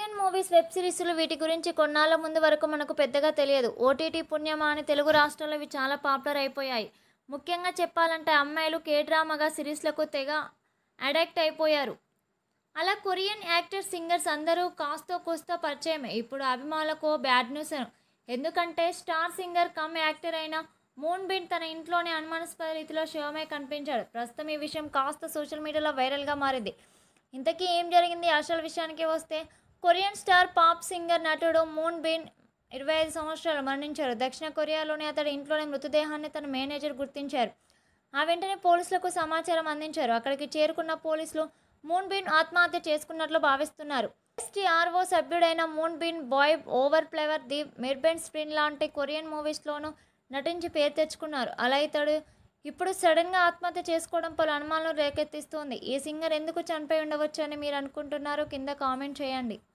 Korean movies web సిరీస్లు వీటి గురించి కొన్నాళ్ళ ముందు వరకు మనకు పెద్దగా తెలియదు ఓటీటీ పుణ్యమా అని తెలుగు రాష్ట్రాల్లో ఇవి చాలా పాపులర్ అయిపోయాయి ముఖ్యంగా చెప్పాలంటే అమ్మాయిలు కే డ్రామాగా సిరీస్లకు తెగ అడాక్ట్ అయిపోయారు అలా కొరియన్ యాక్టర్ సింగర్స్ అందరూ కాస్తో కూస్తో పరిచయమే ఇప్పుడు అభిమానులకు బ్యాడ్ న్యూస్ ఎందుకంటే స్టార్ సింగర్ కమ్ యాక్టర్ అయిన మూన్ బిన్ తన ఇంట్లోనే అనుమానాస్పద రీతిలో శివమై కనిపించాడు ప్రస్తుతం ఈ విషయం కాస్త సోషల్ మీడియాలో వైరల్గా మారింది ఇంతకీ ఏం జరిగింది అసలు విషయానికి వస్తే కొరియన్ స్టార్ పాప్ సింగర్ నటుడు మూన్ బిన్ ఇరవై ఐదు సంవత్సరాలు మరణించారు దక్షిణ కొరియాలోని అతడి ఇంట్లోని మృతదేహాన్ని తన మేనేజర్ గుర్తించారు ఆ వెంటనే పోలీసులకు సమాచారం అందించారు అక్కడికి చేరుకున్న పోలీసులు మూన్ బిన్ ఆత్మహత్య చేసుకున్నట్లు భావిస్తున్నారు ఎస్టీఆర్ఓ సభ్యుడైన Moon Bin boy over flower the మెర్బెన్ స్ప్రిన్ లాంటి కొరియన్ మూవీస్లోనూ నటించి పేరు తెచ్చుకున్నారు అలా ఇతడు ఇప్పుడు సడన్గా ఆత్మహత్య చేసుకోవడం పలు అనుమానాలు రేకెత్తిస్తోంది ఈ సింగర్ ఎందుకు చనిపోయి ఉండవచ్చు అని మీరు అనుకుంటున్నారో కింద కామెంట్ చేయండి